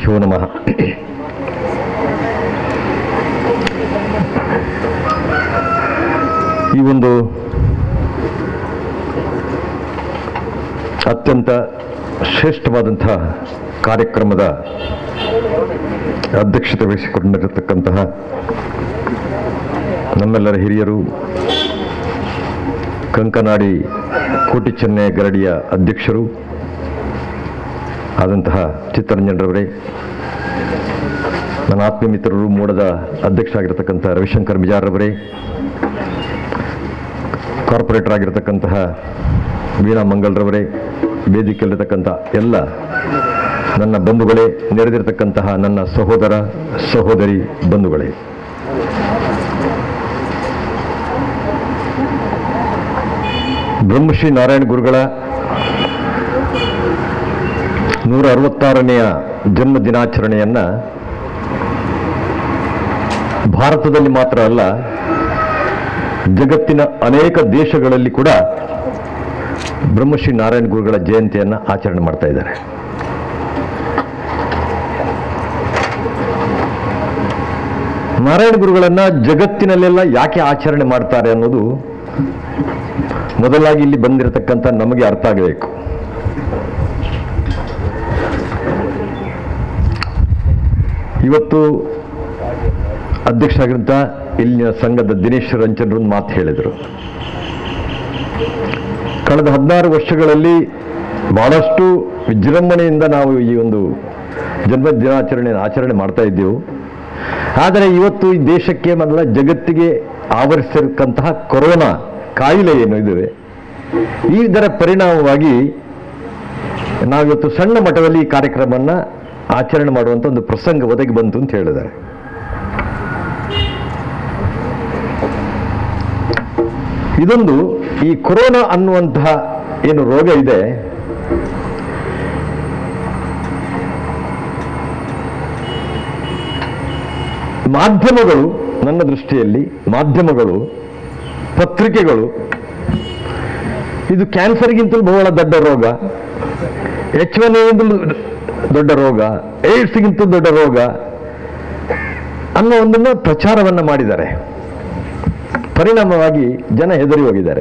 ಗುರುಭ್ಯೋ ನಮಃ ಈ ಒಂದು ಅತ್ಯಂತ ಶ್ರೇಷ್ಠವಾದಂತಹ ಕಾರ್ಯಕ್ರಮದ ಅಧ್ಯಕ್ಷತೆ ವಹಿಸಿಕೊಂಡಿರತಕ್ಕಂತಹ ನಮ್ಮೆಲ್ಲರ ಹಿರಿಯರು ಕಂಕನಾಡಿ ಕೋಟಿ ಚೆನ್ನೈ ಗರಡಿಯ ಅಧ್ಯಕ್ಷರು ಆದಂತಹ ಚಿತ್ತರಂಜನ್ರವರೇ ನನ್ನ ಆತ್ಮೀಯ ಮಿತ್ರರು ಮೂಡದ ಅಧ್ಯಕ್ಷರಾಗಿರ್ತಕ್ಕಂಥ ರವಿಶಂಕರ್ ಬಿಜಾರ್ರವರೇ ಕಾರ್ಪೊರೇಟರ್ ಆಗಿರ್ತಕ್ಕಂತಹ ವೀಣಾ ಮಂಗಲ್ರವರೇ ವೇದಿಕೆಯಲ್ಲಿರ್ತಕ್ಕಂಥ ಎಲ್ಲ ನನ್ನ ಬಂಧುಗಳೇ ನೆರೆದಿರತಕ್ಕಂತಹ ನನ್ನ ಸಹೋದರ ಸಹೋದರಿ ಬಂಧುಗಳೇ ಬ್ರಹ್ಮಶ್ರೀ ನಾರಾಯಣ ಗುರುಗಳ ನೂರ ಅರವತ್ತಾರನೆಯ ಜನ್ಮ ದಿನಾಚರಣೆಯನ್ನ ಭಾರತದಲ್ಲಿ ಮಾತ್ರ ಅಲ್ಲ ಜಗತ್ತಿನ ಅನೇಕ ದೇಶಗಳಲ್ಲಿ ಕೂಡ ಬ್ರಹ್ಮಶ್ರೀ ನಾರಾಯಣ ಗುರುಗಳ ಜಯಂತಿಯನ್ನ ಆಚರಣೆ ಮಾಡ್ತಾ ಇದ್ದಾರೆ ನಾರಾಯಣ ಗುರುಗಳನ್ನ ಜಗತ್ತಿನಲ್ಲೆಲ್ಲ ಯಾಕೆ ಆಚರಣೆ ಮಾಡ್ತಾರೆ ಅನ್ನೋದು ಮೊದಲಾಗಿ ಇಲ್ಲಿ ಬಂದಿರತಕ್ಕಂಥ ನಮಗೆ ಅರ್ಥ ಆಗಬೇಕು ಇವತ್ತು ಅಧ್ಯಕ್ಷರಾಗಿರಂತ ಇಲ್ಲಿನ ಸಂಘದ ದಿನೇಶ್ ರಂಜನ್ರು ಒಂದು ಮಾತು ಹೇಳಿದರು ಕಳೆದ ಹದಿನಾರು ವರ್ಷಗಳಲ್ಲಿ ಬಹಳಷ್ಟು ವಿಜೃಂಭಣೆಯಿಂದ ನಾವು ಈ ಒಂದು ಜನ್ಮ ದಿನಾಚರಣೆಯನ್ನು ಆಚರಣೆ ಮಾಡ್ತಾ ಇದ್ದೆವು ಆದರೆ ಇವತ್ತು ಈ ದೇಶಕ್ಕೆ ಮೊದಲ ಜಗತ್ತಿಗೆ ಆವರಿಸಿರ್ತಕ್ಕಂತಹ ಕೊರೋನಾ ಕಾಯಿಲೆ ಏನು ಇದುವೆ ಇದರ ಪರಿಣಾಮವಾಗಿ ನಾವಿವತ್ತು ಸಣ್ಣ ಮಟ್ಟದಲ್ಲಿ ಈ ಕಾರ್ಯಕ್ರಮವನ್ನ ಆಚರಣೆ ಮಾಡುವಂತ ಒಂದು ಪ್ರಸಂಗ ಒದಗಿ ಬಂತು ಅಂತ ಹೇಳಿದ್ದಾರೆ ಇದೊಂದು ಈ ಕೊರೋನಾ ಅನ್ನುವಂತಹ ಏನು ರೋಗ ಇದೆ ಮಾಧ್ಯಮಗಳು ನನ್ನ ದೃಷ್ಟಿಯಲ್ಲಿ ಮಾಧ್ಯಮಗಳು ಪತ್ರಿಕೆಗಳು ಇದು ಕ್ಯಾನ್ಸರ್ಗಿಂತಲೂ ಬಹಳ ದೊಡ್ಡ ರೋಗ ಎಚ್ ಒನ್ ಗಿಂತಲೂ ದೊಡ್ಡ ರೋಗ ಏಡ್ಸ್ಗಿಂತ ದೊಡ್ಡ ರೋಗ ಅನ್ನೋ ಒಂದನ್ನು ಪ್ರಚಾರವನ್ನ ಮಾಡಿದ್ದಾರೆ ಪರಿಣಾಮವಾಗಿ ಜನ ಹೆದರಿ ಹೋಗಿದ್ದಾರೆ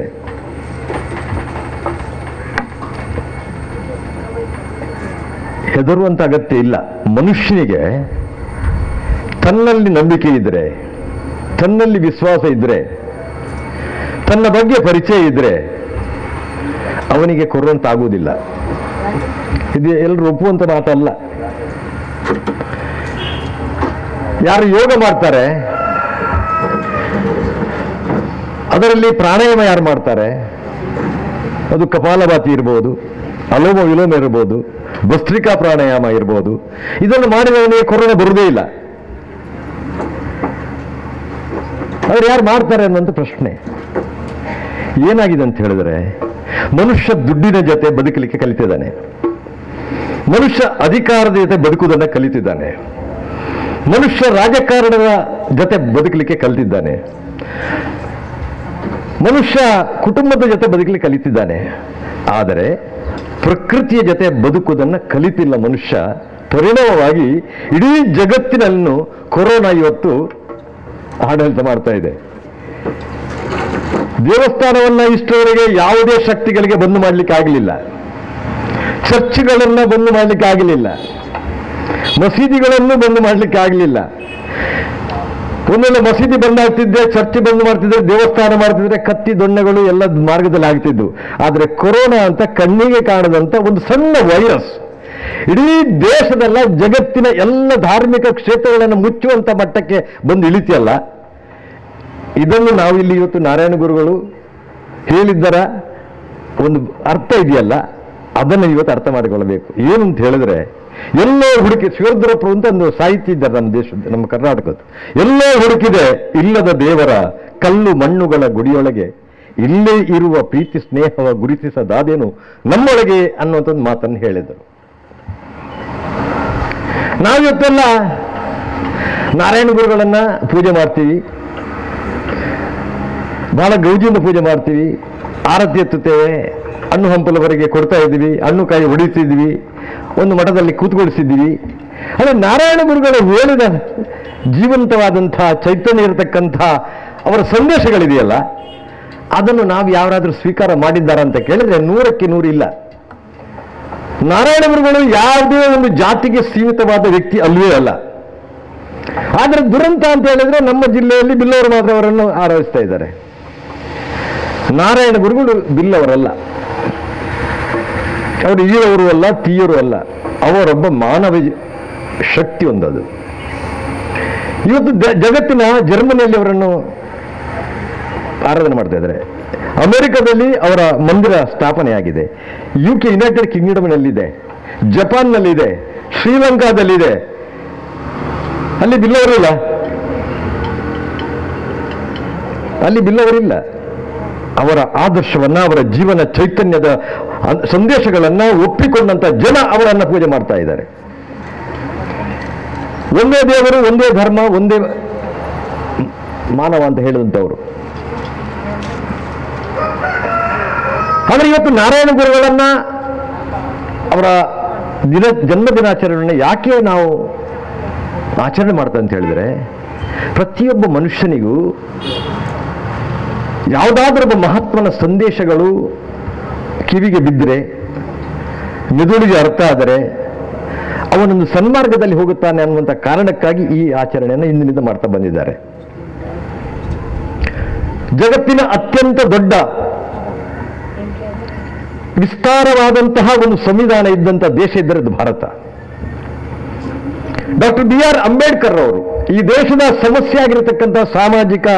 ಹೆದರುವಂತ ಅಗತ್ಯ ಇಲ್ಲ ಮನುಷ್ಯನಿಗೆ ತನ್ನಲ್ಲಿ ನಂಬಿಕೆ ಇದ್ರೆ ತನ್ನಲ್ಲಿ ವಿಶ್ವಾಸ ಇದ್ರೆ ತನ್ನ ಬಗ್ಗೆ ಪರಿಚಯ ಇದ್ರೆ ಅವನಿಗೆ ಕೊರುವಂತ ಆಗುವುದಿಲ್ಲ ಇದು ಎಲ್ಲರೂ ಒಪ್ಪುವಂತ ಮಾತಲ್ಲ ಯಾರು ಯೋಗ ಮಾಡ್ತಾರೆ ಅದರಲ್ಲಿ ಪ್ರಾಣಾಯಾಮ ಯಾರು ಮಾಡ್ತಾರೆ ಅದು ಕಪಾಲಭಾತಿ ಇರ್ಬೋದು ಅಲೋಮ ವಿಲೋಮ ಇರ್ಬೋದು ಭಸ್ತ್ರಿಕಾ ಪ್ರಾಣಾಯಾಮ ಇರ್ಬೋದು ಇದನ್ನು ಮಾಡಿದವನಿಗೆ ಕೊರೋನಾ ಬರುವುದೇ ಇಲ್ಲ ಅವ್ರು ಯಾರು ಮಾಡ್ತಾರೆ ಅನ್ನೋಂಥ ಪ್ರಶ್ನೆ ಏನಾಗಿದೆ ಅಂತ ಹೇಳಿದ್ರೆ ಮನುಷ್ಯ ದುಡ್ಡಿನ ಜೊತೆ ಬದುಕಲಿಕ್ಕೆ ಕಲಿತಿದ್ದಾನೆ ಮನುಷ್ಯ ಅಧಿಕಾರದ ಜೊತೆ ಬದುಕುವುದನ್ನು ಕಲಿತಿದ್ದಾನೆ ಮನುಷ್ಯ ರಾಜಕಾರಣದ ಜೊತೆ ಬದುಕಲಿಕ್ಕೆ ಕಲಿತಿದ್ದಾನೆ ಮನುಷ್ಯ ಕುಟುಂಬದ ಜೊತೆ ಬದುಕಲಿಕ್ಕೆ ಕಲಿತಿದ್ದಾನೆ ಆದರೆ ಪ್ರಕೃತಿಯ ಜೊತೆ ಬದುಕುವುದನ್ನು ಕಲಿತಿಲ್ಲ ಮನುಷ್ಯ ಪರಿಣಾಮವಾಗಿ ಇಡೀ ಜಗತ್ತಿನಲ್ಲೂ ಕೊರೋನಾ ಇವತ್ತು ಆಡಳಿತ ಮಾಡ್ತಾ ಇದೆ ದೇವಸ್ಥಾನವನ್ನ ಇಷ್ಟರವರೆಗೆ ಯಾವುದೇ ಶಕ್ತಿಗಳಿಗೆ ಬಂದು ಮಾಡಲಿಕ್ಕೆ ಆಗಲಿಲ್ಲ ಚರ್ಚ್ಗಳನ್ನ ಬಂದು ಮಾಡಲಿಕ್ಕೆ ಆಗಲಿಲ್ಲ ಮಸೀದಿಗಳನ್ನು ಬಂದು ಮಾಡಲಿಕ್ಕೆ ಆಗಲಿಲ್ಲ ಒಂದೊಂದು ಮಸೀದಿ ಬಂದ್ ಆಗ್ತಿದ್ರೆ ಚರ್ಚ್ ಬಂದ್ ಮಾಡ್ತಿದ್ರೆ ದೇವಸ್ಥಾನ ಮಾಡ್ತಿದ್ರೆ ಕತ್ತಿ ದೊಣ್ಣೆಗಳು ಎಲ್ಲ ಮಾರ್ಗದಲ್ಲಿ ಆಗ್ತಿದ್ವು ಆದ್ರೆ ಕೊರೋನಾ ಅಂತ ಕಣ್ಣಿಗೆ ಕಾಣದಂತ ಒಂದು ಸಣ್ಣ ವೈರಸ್ ಇಡೀ ದೇಶದಲ್ಲ ಜಗತ್ತಿನ ಎಲ್ಲ ಧಾರ್ಮಿಕ ಕ್ಷೇತ್ರಗಳನ್ನು ಮುಚ್ಚುವಂತ ಮಟ್ಟಕ್ಕೆ ಬಂದು ಇಳಿತಿಯಲ್ಲ ಇದನ್ನು ನಾವು ಇಲ್ಲಿ ಇವತ್ತು ನಾರಾಯಣ ಗುರುಗಳು ಹೇಳಿದ್ದರ ಒಂದು ಅರ್ಥ ಇದೆಯಲ್ಲ ಅದನ್ನು ಇವತ್ತು ಅರ್ಥ ಮಾಡಿಕೊಳ್ಳಬೇಕು ಏನು ಅಂತ ಹೇಳಿದ್ರೆ ಎಲ್ಲೋ ಹುಡುಕಿ ಶಿವರುದ್ರಪ್ಪ ಅಂತ ಒಂದು ಸಾಹಿತ್ಯ ಇದ್ದಾರೆ ನಮ್ಮ ದೇಶದ ನಮ್ಮ ಕರ್ನಾಟಕದ ಎಲ್ಲೋ ಹುಡುಕಿದೆ ಇಲ್ಲದ ದೇವರ ಕಲ್ಲು ಮಣ್ಣುಗಳ ಗುಡಿಯೊಳಗೆ ಇಲ್ಲೇ ಇರುವ ಪ್ರೀತಿ ಸ್ನೇಹವ ಗುರುತಿಸದಾದೇನು ನಮ್ಮೊಳಗೆ ಅನ್ನುವಂಥ ಒಂದು ಮಾತನ್ನು ಹೇಳಿದರು ನಾವಿವತ್ತೆಲ್ಲ ನಾರಾಯಣ ಗುರುಗಳನ್ನ ಪೂಜೆ ಮಾಡ್ತೀವಿ ಬಹಳ ಗೌಜಿಯಿಂದ ಪೂಜೆ ಮಾಡ್ತೀವಿ ಆರತಿ ಎತ್ತುತ್ತೇವೆ ಹಣ್ಣು ಹಂಪಲವರೆಗೆ ಕೊಡ್ತಾ ಇದ್ದೀವಿ ಹಣ್ಣು ಕಾಯಿ ಹೊಡಿತಿದ್ವಿ ಒಂದು ಮಠದಲ್ಲಿ ಕೂತ್ಕೊಳಿಸಿದ್ದೀವಿ ಅದೇ ನಾರಾಯಣ ಗುರುಗಳು ಹೇಳಿದ ಜೀವಂತವಾದಂಥ ಚೈತನ್ಯ ಇರತಕ್ಕಂಥ ಅವರ ಸಂದೇಶಗಳಿದೆಯಲ್ಲ ಅದನ್ನು ನಾವು ಯಾರಾದರೂ ಸ್ವೀಕಾರ ಮಾಡಿದ್ದಾರ ಅಂತ ಕೇಳಿದ್ರೆ ನೂರಕ್ಕೆ ನೂರು ಇಲ್ಲ ನಾರಾಯಣ ಗುರುಗಳು ಯಾವುದೇ ಒಂದು ಜಾತಿಗೆ ಸೀಮಿತವಾದ ವ್ಯಕ್ತಿ ಅಲ್ಲವೇ ಅಲ್ಲ ಆದರೆ ದುರಂತ ಅಂತ ಹೇಳಿದ್ರೆ ನಮ್ಮ ಜಿಲ್ಲೆಯಲ್ಲಿ ಬಿಲ್ಲವರು ಮಾತ್ರ ಅವರನ್ನು ಆರಾಧಿಸ್ತಾ ಇದ್ದಾರೆ ನಾರಾಯಣ ಗುರುಗಳು ಬಿಲ್ಲವರಲ್ಲ ಅವರು ಈರವರು ಅಲ್ಲ ತೀಯರು ಅಲ್ಲ ಅವರೊಬ್ಬ ಮಾನವ ಶಕ್ತಿ ಒಂದದು ಇವತ್ತು ದ- ಜಗತ್ತಿನ ಜರ್ಮನಿಯಲ್ಲಿ ಅವರನ್ನು ಆರಾಧನೆ ಮಾಡ್ತಾ ಇದ್ದಾರೆ ಅಮೆರಿಕದಲ್ಲಿ ಅವರ ಮಂದಿರ ಸ್ಥಾಪನೆಯಾಗಿದೆ ಯು ಕೆ ಯುನೈಟೆಡ್ ಕಿಂಗ್ಡಮ್ನಲ್ಲಿದೆ ಜಪಾನ್ನಲ್ಲಿದೆ ಶ್ರೀಲಂಕಾದಲ್ಲಿದೆ ಅಲ್ಲಿ ಬಿಲ್ಲವರಿಲ್ಲ ಅಲ್ಲಿ ಬಿಲ್ಲವರಿಲ್ಲ ಅವರ ಆದರ್ಶವನ್ನ ಅವರ ಜೀವನ ಚೈತನ್ಯದ ಅನ್- ಸಂದೇಶಗಳನ್ನ ಒಪ್ಪಿಕೊಂಡಂತ ಜನ ಅವರನ್ನ ಪೂಜೆ ಮಾಡ್ತಾ ಇದ್ದಾರೆ ಒಂದೇ ದೇವರು ಒಂದೇ ಧರ್ಮ ಒಂದೇ ಮಾನವ ಅಂತ ಹೇಳಿದಂಥವರು ಆದರೆ ಇವತ್ತು ನಾರಾಯಣ ಗುರುಗಳನ್ನ ಅವರ ದಿನ ಜನ್ಮ ದಿನಾಚರಣೆಯನ್ನು ಯಾಕೆ ನಾವು ಆಚರಣೆ ಮಾಡ್ತಾ ಅಂತ ಹೇಳಿದ್ರೆ ಪ್ರತಿಯೊಬ್ಬ ಮನುಷ್ಯನಿಗೂ ಯಾವುದಾದ್ರೂ ಒಬ್ಬ ಮಹಾತ್ಮನ ಸಂದೇಶಗಳು ಕಿವಿಗೆ ಬಿದ್ದರೆ ಮೆದುಳಿಗೆ ಅರ್ಥ ಆದರೆ ಅವನೊಂದು ಸನ್ಮಾರ್ಗದಲ್ಲಿ ಹೋಗುತ್ತಾನೆ ಅನ್ನುವಂಥ ಕಾರಣಕ್ಕಾಗಿ ಈ ಆಚರಣೆಯನ್ನು ಇಂದಿನಿಂದ ಮಾಡ್ತಾ ಬಂದಿದ್ದಾರೆ ಜಗತ್ತಿನ ಅತ್ಯಂತ ದೊಡ್ಡ ವಿಸ್ತಾರವಾದಂತಹ ಒಂದು ಸಂವಿಧಾನ ಇದ್ದಂಥ ದೇಶ ಇದ್ದರೆ ಅದು Bharat doctor B R Ambedkar ಅವರು ಈ ದೇಶದ ಸಮಸ್ಯೆ ಆಗಿರತಕ್ಕಂಥ ಸಾಮಾಜಿಕ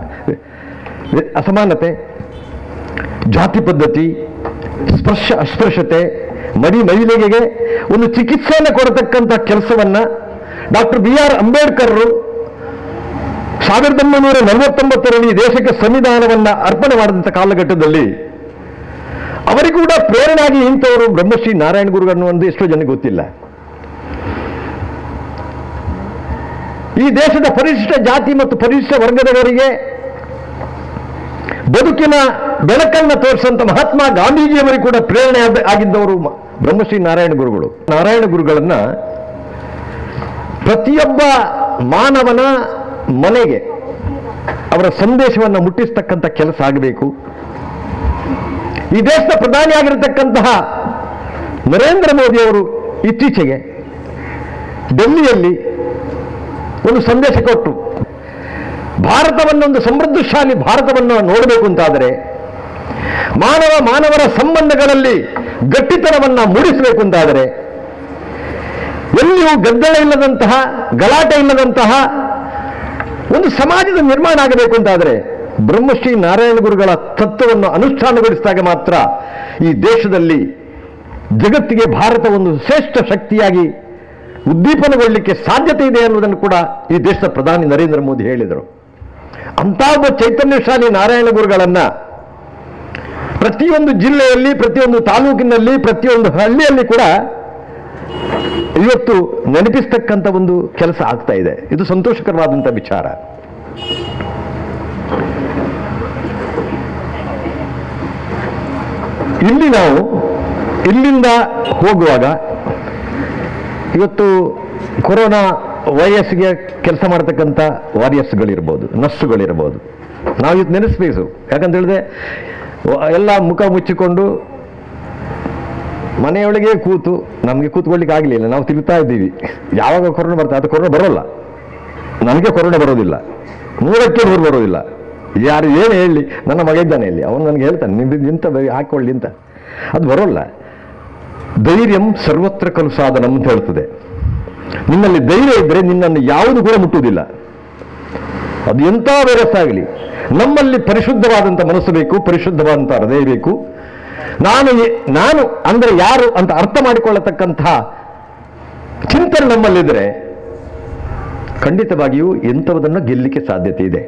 ಅಸಮಾನತೆ ಜಾತಿ ಪದ್ಧತಿ ಸ್ಪರ್ಶ ಅಸ್ಪೃಶ್ಯತೆ ಮರಿ ಮಹಿಳೆಗೆ ಒಂದು ಚಿಕಿತ್ಸೆಯನ್ನು ಕೊಡತಕ್ಕಂಥ ಕೆಲಸವನ್ನ ಡಾಕ್ಟರ್ ಬಿ ಆರ್ ಅಂಬೇಡ್ಕರ್ ಸಾವಿರದ ಒಂಬೈನೂರ ನಲವತ್ತೊಂಬತ್ತರಲ್ಲಿ ಈ ದೇಶಕ್ಕೆ ಸಂವಿಧಾನವನ್ನ ಅರ್ಪಣೆ ಮಾಡಿದಂಥ ಕಾಲಘಟ್ಟದಲ್ಲಿ ಅವರಿಗೂ ಕೂಡ ಪ್ರೇರಣಾಗಿ ಇಂಥವರು ಬ್ರಹ್ಮಶ್ರೀ ನಾರಾಯಣ ಗುರುಗಳು ಅನ್ನುವಂದು ಎಷ್ಟೋ ಜನಕ್ಕೆ ಗೊತ್ತಿಲ್ಲ ಈ ದೇಶದ ಪರಿಶಿಷ್ಟ ಜಾತಿ ಮತ್ತು ಪರಿಶಿಷ್ಟ ವರ್ಗದವರಿಗೆ ಬದುಕಿನ ಬೆಳಕನ್ನು ತೋರಿಸಂತ ಮಹಾತ್ಮ ಗಾಂಧೀಜಿಯವರಿಗೆ ಕೂಡ ಪ್ರೇರಣೆ ಆದ- ಆಗಿದ್ದವರು ಮ- ಬ್ರಹ್ಮಶ್ರೀ ನಾರಾಯಣ ಗುರುಗಳು ನಾರಾಯಣ ಗುರುಗಳನ್ನ ಪ್ರತಿಯೊಬ್ಬ ಮಾನವನ ಮನೆಗೆ ಅವರ ಸಂದೇಶವನ್ನು ಮುಟ್ಟಿಸ್ತಕ್ಕಂಥ ಕೆಲಸ ಆಗಬೇಕು ಈ ದೇಶದ ಪ್ರಧಾನಿ ಆಗಿರತಕ್ಕಂತಹ ನರೇಂದ್ರ ಮೋದಿ ಅವರು ಇತ್ತೀಚೆಗೆ ಡೆಲ್ಲಿಯಲ್ಲಿ ಒಂದು ಸಂದೇಶ ಕೊಟ್ಟು ಭಾರತವನ್ನು ಒಂದು ಸಮೃದ್ಧಶಾಲಿ ಭಾರತವನ್ನು ನೋಡಬೇಕು ಅಂತಾದರೆ ಮಾನವ ಮಾನವರ ಸಂಬಂಧಗಳಲ್ಲಿ ಗಟ್ಟಿತನವನ್ನ ಮೂಡಿಸಬೇಕು ಅಂತಾದರೆ ಎಲ್ಲಿಯೂ ಗದ್ದಲ ಇಲ್ಲದಂತಹ ಗಲಾಟೆ ಇಲ್ಲದಂತಹ ಒಂದು ಸಮಾಜದ ನಿರ್ಮಾಣ ಆಗಬೇಕು ಅಂತಾದರೆ ಬ್ರಹ್ಮಶ್ರೀ ನಾರಾಯಣ ಗುರುಗಳ ತತ್ವವನ್ನು ಅನುಷ್ಠಾನಗೊಳಿಸಿದಾಗ ಮಾತ್ರ ಈ ದೇಶದಲ್ಲಿ ಜಗತ್ತಿಗೆ ಭಾರತ ಒಂದು ಶ್ರೇಷ್ಠ ಶಕ್ತಿಯಾಗಿ ಉದ್ದೀಪನಗೊಳ್ಳಲಿಕ್ಕೆ ಸಾಧ್ಯತೆ ಇದೆ ಅನ್ನೋದನ್ನು ಕೂಡ ಈ ದೇಶದ ಪ್ರಧಾನಿ ನರೇಂದ್ರ ಮೋದಿ ಹೇಳಿದರು ಅಂತ ಒಬ್ಬ ಚೈತನ್ಯಶಾಲಿ ನಾರಾಯಣ ಗುರುಗಳನ್ನ ಪ್ರತಿಯೊಂದು ಜಿಲ್ಲೆಯಲ್ಲಿ ಪ್ರತಿಯೊಂದು ತಾಲೂಕಿನಲ್ಲಿ ಪ್ರತಿಯೊಂದು ಹಳ್ಳಿಯಲ್ಲಿ ಕೂಡ ಇವತ್ತು ನೆನಪಿಸ್ತಕ್ಕಂಥ ಒಂದು ಕೆಲಸ ಆಗ್ತಾ ಇದೆ ಇದು ಸಂತೋಷಕರವಾದಂಥ ವಿಚಾರ ಇಲ್ಲಿ ನಾವು ಇಲ್ಲಿಂದ ಹೋಗುವಾಗ ಇವತ್ತು ಕೊರೋನಾ ವೈರಸ್ಗೆ ಕೆಲಸ ಮಾಡ್ತಕ್ಕಂಥ ವಾರಿಯರ್ಸ್ಗಳಿರ್ಬೋದು ನರ್ಸುಗಳಿರ್ಬೋದು ನಾವು ಇವತ್ತು ನೆನೆಸ್ಬೇಕು ಯಾಕಂತ ಹೇಳಿದ್ರೆ ವ- ಎಲ್ಲ ಮುಖ ಮುಚ್ಚಿಕೊಂಡು ಮನೆಯೊಳಗೆ ಕೂತು ನಮಗೆ ಕೂತ್ಕೊಳ್ಳಿಕ್ಕೆ ಆಗಲಿಲ್ಲ ನಾವು ತಿರುಗ್ತಾ ಇದ್ದೀವಿ ಯಾವಾಗ ಕೊರೋನಾ ಬರ್ತದೆ ಅದು ಕೊರೋನಾ ಬರೋಲ್ಲ ನನಗೆ ಕೊರೋನಾ ಬರೋದಿಲ್ಲ ನೂರಕ್ಕೆ ನೂರು ಬರೋದಿಲ್ಲ ಯಾರು ಏನು ಹೇಳಿ ನನ್ನ ಮಗ ಇದ್ದಾನೆ ಇಲ್ಲಿ ಅವನು ನನಗೆ ಹೇಳ್ತಾನೆ ನಿಮ್ದು ಇಂಥ ಬೈ- ಹಾಕೊಳ್ಳಿ ಅಂತ ಅದು ಬರೋಲ್ಲ ಧೈರ್ಯಂ ಸರ್ವತ್ರ ಕಲು ಸಾಧನಂ ಅಂತ ಹೇಳ್ತದೆ ನಿನ್ನಲ್ಲಿ ಧೈರ್ಯ ಇದ್ದರೆ ನಿನ್ನನ್ನು ಯಾವುದು ಕೂಡ ಮುಟ್ಟುವುದಿಲ್ಲ ಅದು ಎಂಥ ವೈರಸ್ ಆಗಲಿ ನಮ್ಮಲ್ಲಿ ಪರಿಶುದ್ಧವಾದಂಥ ಮನಸ್ಸು ಬೇಕು ಪರಿಶುದ್ಧವಾದಂಥ ಹೃದಯ ಬೇಕು ನಾನು ಎ- ನಾನು ಅಂದ್ರೆ ಯಾರು ಅಂತ ಅರ್ಥ ಮಾಡಿಕೊಳ್ಳತಕ್ಕಂತಹ ಚಿಂತನೆ ನಮ್ಮಲ್ಲಿದ್ದರೆ ಖಂಡಿತವಾಗಿಯೂ ಎಂಥವುದನ್ನು ಗೆಲ್ಲಲಿಕ್ಕೆ ಸಾಧ್ಯತೆ ಇದೆ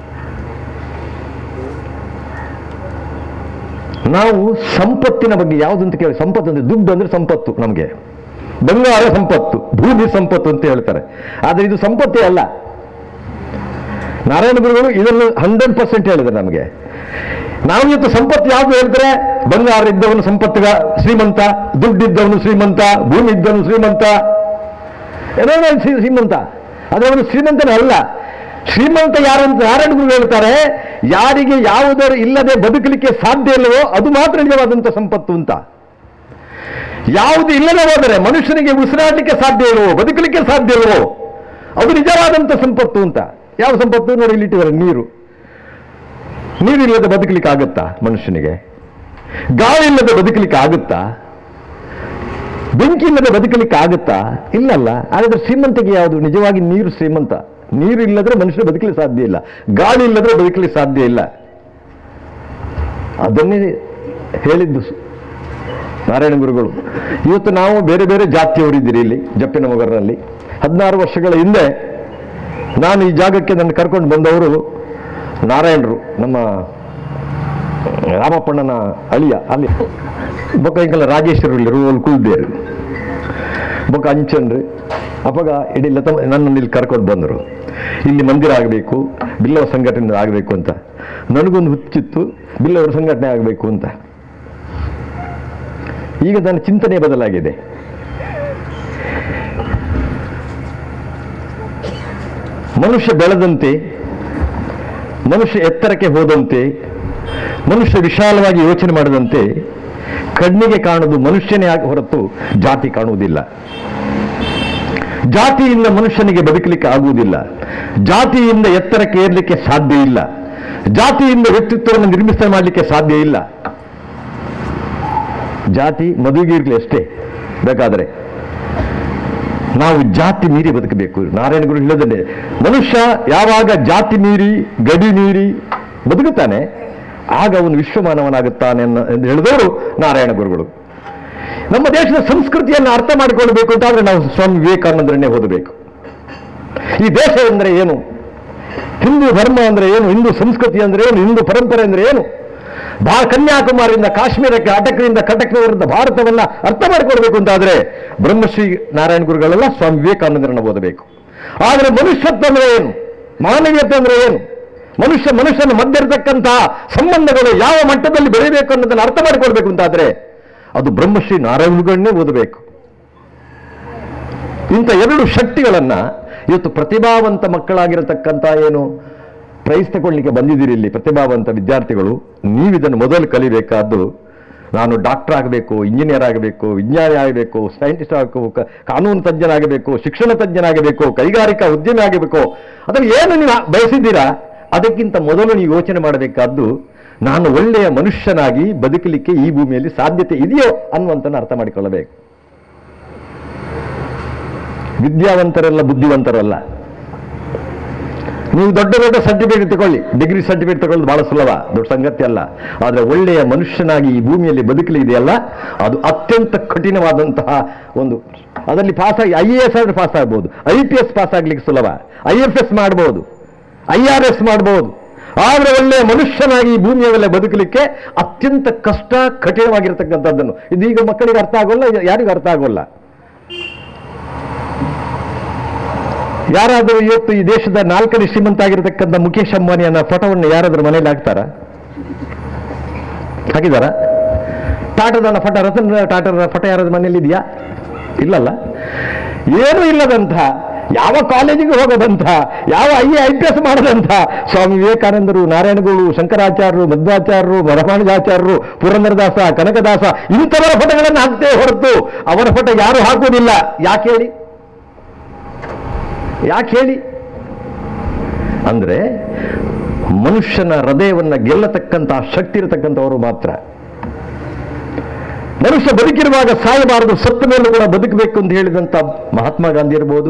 ನಾವು ಸಂಪತ್ತಿನ ಬಗ್ಗೆ ಯಾವುದಂತ ಕೇಳಿ ಸಂಪತ್ತು ಅಂದ್ರೆ ದುಡ್ಡು ಅಂದ್ರೆ ಸಂಪತ್ತು ನಮಗೆ ಬಂಗಾರ ಸಂಪತ್ತು ಭೂಮಿ ಸಂಪತ್ತು ಅಂತ ಹೇಳ್ತಾರೆ ಆದರೆ ಇದು ಸಂಪತ್ತೇ ಅಲ್ಲ ನಾರಾಯಣ ಗುರುಗಳು ಇದನ್ನು ಹಂಡ್ರೆಡ್ ಪರ್ಸೆಂಟ್ ಹೇಳಿದ್ದಾರೆ ನಮಗೆ ನಾವು ಇವತ್ತು ಸಂಪತ್ತು ಯಾವುದು ಹೇಳ್ತಾರೆ ಬಂಗಾರ ಇದ್ದವನು ಸಂಪತ್ತುಗ ಶ್ರೀಮಂತ ದುಡ್ಡಿದ್ದವನು ಶ್ರೀಮಂತ ಭೂಮಿ ಇದ್ದವನು ಶ್ರೀಮಂತ ಏನೋ ಒಂದು ಶ್ರೀ- ಶ್ರೀಮಂತ ಅದು ಅವನು ಶ್ರೀಮಂತನೇ ಅಲ್ಲ ಶ್ರೀಮಂತ ಯಾರಂತ ನಾರಾಯಣ ಗುರು ಹೇಳ್ತಾರೆ ಯಾರಿಗೆ ಯಾವುದರ ಇಲ್ಲದೆ ಬದುಕಲಿಕ್ಕೆ ಸಾಧ್ಯ ಇಲ್ಲವೋ ಅದು ಮಾತ್ರ ನಿಜವಾದಂಥ ಸಂಪತ್ತು ಅಂತ ಯಾವುದು ಇಲ್ಲದೆ ಹೋದರೆ ಮನುಷ್ಯನಿಗೆ ಉಸಿರಾಡಲಿಕ್ಕೆ ಸಾಧ್ಯ ಇಲ್ಲವೋ ಬದುಕಲಿಕ್ಕೆ ಸಾಧ್ಯ ಇಲ್ಲವೋ ಅದು ನಿಜವಾದಂಥ ಸಂಪತ್ತು ಅಂತ ಯಾವ ಸಂಪತ್ತು ನೋಡಿ ಇಲ್ಲಿಟ್ಟಿದ್ದಾರೆ ನೀರು ನೀರು ಇಲ್ಲದೆ ಬದುಕಲಿಕ್ಕೆ ಆಗುತ್ತಾ ಮನುಷ್ಯನಿಗೆ ಗಾಳಿ ಇಲ್ಲದೆ ಬದುಕಲಿಕ್ಕೆ ಆಗುತ್ತಾ ಬೆಂಕಿ ಇಲ್ಲದೆ ಬದುಕಲಿಕ್ಕೆ ಆಗುತ್ತಾ ಇಲ್ಲಲ್ಲ ಹಾಗಾದ್ರೆ ಶ್ರೀಮಂತಿಗೆ ಯಾವುದು ನಿಜವಾಗಿ ನೀರು ಶ್ರೀಮಂತ ನೀರು ಇಲ್ಲದ್ರೆ ಮನುಷ್ಯರು ಬದುಕಲಿಕ್ಕೆ ಸಾಧ್ಯ ಇಲ್ಲ ಗಾಳಿ ಇಲ್ಲದ್ರೆ ಬದುಕಲಿಕ್ಕೆ ಸಾಧ್ಯ ಇಲ್ಲ ಅದನ್ನೇ ಹೇಳಿದ್ದು ಸು- ನಾರಾಯಣ ಗುರುಗಳು ಇವತ್ತು ನಾವು ಬೇರೆ ಬೇರೆ ಜಾತಿಯವರಿದ್ದೀರಿ ಇಲ್ಲಿ ಜಪ್ಪಿನ ಮೊಗರಿನಲ್ಲಿ ಹದಿನಾರು ವರ್ಷಗಳ ಹಿಂದೆ ನಾನು ಈ ಜಾಗಕ್ಕೆ ನನ್ನ ಕರ್ಕೊಂಡು ಬಂದವರು ನಾರಾಯಣರು ನಮ್ಮ ರಾಮಪ್ಪಣ್ಣನ ಅಳಿಯ ಅಲ್ಲಿ ಬೊಕ್ಕ ಇಂಕಲ ರಾಜೇಶ್ವರ ರೂಲ್ ಕುಲ್ದೇರು ಬೊಕ್ಕ ಅಂಚನ್ರು ಅವಾಗ ಇಡೀ ಲತ ನನ್ನನ್ನು ಇಲ್ಲಿ ಕರ್ಕೊಂಡು ಬಂದರು ಇಲ್ಲಿ ಮಂದಿರ ಆಗಬೇಕು ಬಿಲ್ಲವ ಸಂಘಟನೆ ಆಗಬೇಕು ಅಂತ ನನಗೊಂದು ಹುಚ್ಚಿತ್ತು ಬಿಲ್ಲವರ ಸಂಘಟನೆ ಆಗಬೇಕು ಅಂತ ಈಗ ನನ್ನ ಚಿಂತನೆ ಬದಲಾಗಿದೆ ಮನುಷ್ಯ ಬೆಳೆದಂತೆ ಮನುಷ್ಯ ಎತ್ತರಕ್ಕೆ ಹೋದಂತೆ ಮನುಷ್ಯ ವಿಶಾಲವಾಗಿ ಯೋಚನೆ ಮಾಡಿದಂತೆ ಕಣ್ಣಿಗೆ ಕಾಣುವುದು ಮನುಷ್ಯನೇ ಆಗಿ ಹೊರತು ಜಾತಿ ಕಾಣುವುದಿಲ್ಲ ಜಾತಿಯಿಂದ ಮನುಷ್ಯನಿಗೆ ಬದುಕಲಿಕ್ಕೆ ಆಗುವುದಿಲ್ಲ ಜಾತಿಯಿಂದ ಎತ್ತರಕ್ಕೆ ಏರಲಿಕ್ಕೆ ಸಾಧ್ಯ ಇಲ್ಲ ಜಾತಿಯಿಂದ ವ್ಯಕ್ತಿತ್ವವನ್ನು ನಿರ್ಮಿಸ ಮಾಡಲಿಕ್ಕೆ ಸಾಧ್ಯ ಇಲ್ಲ ಜಾತಿ ಮದುವೆಗೆ ಇರಲಿ ಅಷ್ಟೇ ಬೇಕಾದರೆ ನಾವು ಜಾತಿ ಮೀರಿ ಬದುಕಬೇಕು ನಾರಾಯಣ ಗುರು ಹೇಳೋದನ್ನೇ ಮನುಷ್ಯ ಯಾವಾಗ ಜಾತಿ ಮೀರಿ ಗಡಿ ಮೀರಿ ಬದುಕುತ್ತಾನೆ ಆಗ ಅವನು ವಿಶ್ವಮಾನವನಾಗುತ್ತಾನೆ ಅನ್ನೋ ಎಂದು ಹೇಳಿದವರು ನಾರಾಯಣ ಗುರುಗಳು ನಮ್ಮ ದೇಶದ ಸಂಸ್ಕೃತಿಯನ್ನು ಅರ್ಥ ಮಾಡಿಕೊಳ್ಳಬೇಕು ಅಂತಾದ್ರೆ ನಾವು ಸ್ವಾಮಿ ವಿವೇಕಾನಂದರನ್ನೇ ಓದಬೇಕು ಈ ದೇಶ ಅಂದರೆ ಏನು ಹಿಂದೂ ಧರ್ಮ ಅಂದ್ರೆ ಏನು ಹಿಂದೂ ಸಂಸ್ಕೃತಿ ಅಂದ್ರೆ ಏನು ಹಿಂದೂ ಪರಂಪರೆ ಅಂದ್ರೆ ಏನು ಬಾ ಕನ್ಯಾಕುಮಾರಿಯಿಂದ ಕಾಶ್ಮೀರಕ್ಕೆ ಅಟಕದಿಂದ ಕಟಕ್ನವರಿಂದ ಭಾರತವನ್ನ ಅರ್ಥ ಮಾಡಿಕೊಳ್ಬೇಕು ಅಂತಾದ್ರೆ ಬ್ರಹ್ಮಶ್ರೀ ನಾರಾಯಣ ಗುರುಗಳೆಲ್ಲ ಸ್ವಾಮಿ ವಿವೇಕಾನಂದರನ್ನು ಓದಬೇಕು ಆದರೆ ಮನುಷ್ಯತ್ವ ಅಂದ್ರೆ ಏನು ಮಾನವೀಯತೆ ಅಂದ್ರೆ ಏನು ಮನುಷ್ಯ ಮನುಷ್ಯನ ಮಧ್ಯೆ ಇರತಕ್ಕಂತಹ ಸಂಬಂಧಗಳು ಯಾವ ಮಟ್ಟದಲ್ಲಿ ಬೆಳೆಯಬೇಕು ಅನ್ನೋದನ್ನು ಅರ್ಥ ಮಾಡಿಕೊಳ್ಬೇಕು ಅಂತಾದ್ರೆ ಅದು ಬ್ರಹ್ಮಶ್ರೀ ನಾರಾಯಣ ಗುರುಗಳನ್ನೇ ಓದಬೇಕು ಇಂಥ ಎರಡು ಶಕ್ತಿಗಳನ್ನ ಇವತ್ತು ಪ್ರತಿಭಾವಂತ ಮಕ್ಕಳಾಗಿರತಕ್ಕಂಥ ಏನು ಪ್ರೈಸ್ ತಗೊಳ್ಳಿಕ್ಕೆ ಬಂದಿದ್ದೀರಿ ಇಲ್ಲಿ ಪ್ರತಿಭಾವಂತ ವಿದ್ಯಾರ್ಥಿಗಳು ನೀವಿದನ್ನು ಮೊದಲು ಕಲಿಬೇಕಾದ್ದು ನಾನು ಡಾಕ್ಟರ್ ಆಗಬೇಕು ಇಂಜಿನಿಯರ್ ಆಗಬೇಕು ವಿಜ್ಞಾನಿ ಆಗಬೇಕು ಸೈಂಟಿಸ್ಟ್ ಆಗಬೇಕು ಕ- ಕಾನೂನು ತಜ್ಞನಾಗಬೇಕು ಶಿಕ್ಷಣ ತಜ್ಞನಾಗಬೇಕು ಕೈಗಾರಿಕಾ ಉದ್ಯಮಿ ಆಗಬೇಕು ಅದನ್ನು ಏನು ನೀವು ಬಯಸಿದ್ದೀರಾ ಅದಕ್ಕಿಂತ ಮೊದಲು ನೀವು ಯೋಚನೆ ಮಾಡಬೇಕಾದ್ದು ನಾನು ಒಳ್ಳೆಯ ಮನುಷ್ಯನಾಗಿ ಬದುಕಲಿಕ್ಕೆ ಈ ಭೂಮಿಯಲ್ಲಿ ಸಾಧ್ಯತೆ ಇದೆಯೋ ಅನ್ನುವಂಥನ್ನು ಅರ್ಥ ಮಾಡಿಕೊಳ್ಳಬೇಕು ವಿದ್ಯಾವಂತರೆಲ್ಲ ಬುದ್ಧಿವಂತರಲ್ಲ ನೀವು ದೊಡ್ಡ ದೊಡ್ಡ ಸರ್ಟಿಫಿಕೇಟ್ ತಗೊಳ್ಳಿ ಡಿಗ್ರಿ ಸರ್ಟಿಫಿಕೇಟ್ ತಗೊಳ್ಳೋದು ಬಹಳ ಸುಲಭ ದೊಡ್ಡ ಸಂಗತಿ ಅಲ್ಲ ಆದರೆ ಒಳ್ಳೆಯ ಮನುಷ್ಯನಾಗಿ ಈ ಭೂಮಿಯಲ್ಲಿ ಬದುಕಲಿ ಇದೆಯಲ್ಲ ಅದು ಅತ್ಯಂತ ಕಠಿಣವಾದಂತಹ ಒಂದು ಅದರಲ್ಲಿ ಪಾಸ್ ಆಗಿ ಐ ಎ ಎಸ್ ಆದ್ರೆ ಪಾಸ್ ಆಗ್ಬೋದು ಐ ಪಿ ಎಸ್ ಪಾಸ್ ಆಗ್ಲಿಕ್ಕೆ ಸುಲಭ ಐ ಎಫ್ ಎಸ್ ಮಾಡ್ಬೋದು ಐ ಆರ್ ಎಸ್ ಮಾಡ್ಬೋದು ಆದರೆ ಒಳ್ಳೆಯ ಮನುಷ್ಯನಾಗಿ ಈ ಭೂಮಿಯ ಮೇಲೆ ಬದುಕಲಿಕ್ಕೆ ಅತ್ಯಂತ ಕಷ್ಟ ಕಠಿಣವಾಗಿರ್ತಕ್ಕಂಥದ್ದನ್ನು ಇದೀಗ ಮಕ್ಕಳಿಗೆ ಅರ್ಥ ಆಗೋಲ್ಲ ಯಾರಿಗೂ ಅರ್ಥ ಆಗೋಲ್ಲ ಯಾರಾದರೂ ಇವತ್ತು ಈ ದೇಶದ ನಾಲ್ಕನೇ ಶ್ರೀಮಂತ ಆಗಿರತಕ್ಕಂಥ ಮುಖೇಶ್ ಅಂಬಾನಿಯನ್ನ ಫೋಟೋವನ್ನು ಯಾರಾದರೂ ಮನೇಲಿ ಹಾಕ್ತಾರ ಹಾಕಿದಾರ ಟಾಟಾದ ಫೋಟೋ ರತನ್ ಟಾಟಾದ ಫೋಟೋ ಯಾರಾದ್ರೂ ಮನೇಲಿ ಇದೆಯಾ ಇಲ್ಲಲ್ಲ ಏನೂ ಇಲ್ಲದಂಥ ಯಾವ ಕಾಲೇಜಿಗೆ ಹೋಗದಂಥ ಯಾವ ಐ ಐ ಪಿ ಎಸ್ ಮಾಡದಂಥ ಸ್ವಾಮಿ ವಿವೇಕಾನಂದರು ನಾರಾಯಣಗಳು ಶಂಕರಾಚಾರ್ಯರು ಮಧ್ವಾಚಾರ್ಯರು ರಾಮಾನುಜಾಚಾರ್ಯರು ಪುರಂದರದಾಸ ಕನಕದಾಸ ಇಂಥವರ ಫೋಟೋಗಳನ್ನು ಹಾಕ್ತೇ ಹೊರತು ಅವರ ಫೋಟೋ ಯಾರು ಹಾಕುವುದಿಲ್ಲ ಯಾಕೆ ಹೇಳಿ ಯಾಕೆ ಹೇಳಿ ಅಂದ್ರೆ ಮನುಷ್ಯನ ಹೃದಯವನ್ನ ಗೆಲ್ಲತಕ್ಕಂತಹ ಶಕ್ತಿ ಇರತಕ್ಕಂಥವರು ಮಾತ್ರ ಮನುಷ್ಯ ಬದುಕಿರುವಾಗ ಸಾಯಬಾರದು ಸತ್ತ ಮೇಲೂ ಕೂಡ ಬದುಕಬೇಕು ಅಂತ ಹೇಳಿದಂತ ಮಹಾತ್ಮ ಗಾಂಧಿ ಇರಬಹುದು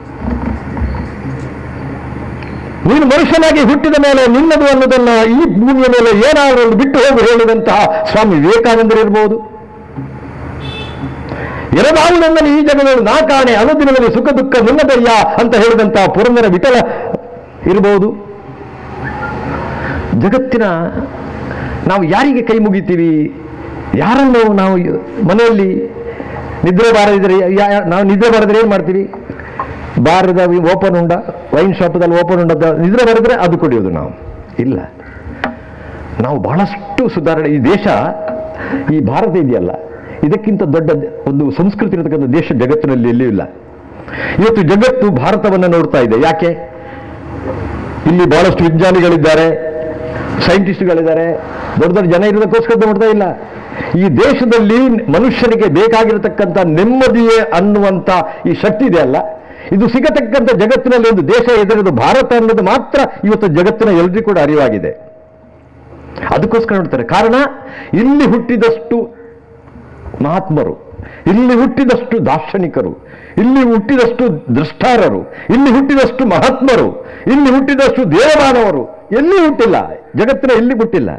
ನೀನು ಮನುಷ್ಯನಾಗಿ ಹುಟ್ಟಿದ ಮೇಲೆ ನಿನ್ನದು ಅನ್ನೋದನ್ನ ಈ ಭೂಮಿಯ ಮೇಲೆ ಏನಾದರೂ ಒಂದು ಬಿಟ್ಟು ಹೋಗಿ ಹೇಳಿದಂತಹ ಸ್ವಾಮಿ ವಿವೇಕಾನಂದರು ಇರಬಹುದು ಎರಡಾವುದೆಂದರೆ ಈ ಜಗದಲ್ಲಿ ನಾ ಕಾಣೆ ಅನುದಿನದಲ್ಲಿ ಸುಖ ದುಃಖ ನಿನ್ನದಯ್ಯ ಅಂತ ಹೇಳಿದಂತಹ ಪುರಂದರ ವಿಠಲ ಇರಬಹುದು ಜಗತ್ತಿನ ನಾವು ಯಾರಿಗೆ ಕೈ ಮುಗಿತೀವಿ ಯಾರನ್ನು ನಾವು ಮನೆಯಲ್ಲಿ ನಿದ್ರೆ ಬಾರದಿದ್ರೆ ಯಾ- ಯಾ- ನಾವು ನಿದ್ರೆ ಬಾರದ್ರೆ ಏನು ಮಾಡ್ತೀವಿ ಬಾರದ ಓಪನ್ ಉಂಡ ವೈನ್ ಶಾಪದಲ್ಲಿ ಓಪನ್ ಉಂಡ ನಿದ್ರೆ ಬರೆದ್ರೆ ಅದು ಕುಡಿಯೋದು ನಾವು ಇಲ್ಲ ನಾವು ಬಹಳಷ್ಟು ಸುಧಾರಣೆ ಈ ದೇಶ ಈ ಭಾರತ ಇದೆಯಲ್ಲ ಇದಕ್ಕಿಂತ ದೊಡ್ಡ ಒಂದು ಸಂಸ್ಕೃತಿ ಇರತಕ್ಕಂಥ ದೇಶ ಜಗತ್ತಿನಲ್ಲಿ ಎಲ್ಲಿಯೂ ಇಲ್ಲ ಇವತ್ತು ಜಗತ್ತು ಭಾರತವನ್ನು ನೋಡ್ತಾ ಇದೆ ಯಾಕೆ ಇಲ್ಲಿ ಬಹಳಷ್ಟು ವಿಜ್ಞಾನಿಗಳಿದ್ದಾರೆ ಸೈಂಟಿಸ್ಟ್ಗಳಿದ್ದಾರೆ ದೊಡ್ಡ ದೊಡ್ಡ ಜನ ಇರೋದಕ್ಕೋಸ್ಕರ ನೋಡ್ತಾ ಇಲ್ಲ ಈ ದೇಶದಲ್ಲಿ ಮನುಷ್ಯನಿಗೆ ಬೇಕಾಗಿರತಕ್ಕಂಥ ನೆಮ್ಮದಿಯೇ ಅನ್ನುವಂಥ ಈ ಶಕ್ತಿ ಇದೆ ಅಲ್ಲ ಇದು ಸಿಗತಕ್ಕಂಥ ಜಗತ್ತಿನಲ್ಲಿ ಒಂದು ದೇಶ ಎದುರಿದು ಭಾರತ ಅನ್ನೋದು ಮಾತ್ರ ಇವತ್ತು ಜಗತ್ತಿನ ಎಲ್ರಿಗೂ ಕೂಡ ಅರಿವಾಗಿದೆ ಅದಕ್ಕೋಸ್ಕರ ನೋಡ್ತಾರೆ ಕಾರಣ ಇಲ್ಲಿ ಹುಟ್ಟಿದಷ್ಟು ಮಹಾತ್ಮರು ಇಲ್ಲಿ ಹುಟ್ಟಿದಷ್ಟು ದಾರ್ಶನಿಕರು ಇಲ್ಲಿ ಹುಟ್ಟಿದಷ್ಟು ದೃಷ್ಟಾರರು ಇಲ್ಲಿ ಹುಟ್ಟಿದಷ್ಟು ಮಹಾತ್ಮರು ಇಲ್ಲಿ ಹುಟ್ಟಿದಷ್ಟು ದೇವಮಾನವರು ಎಲ್ಲಿ ಹುಟ್ಟಿಲ್ಲ ಜಗತ್ತಿನ ಎಲ್ಲಿ ಹುಟ್ಟಿಲ್ಲ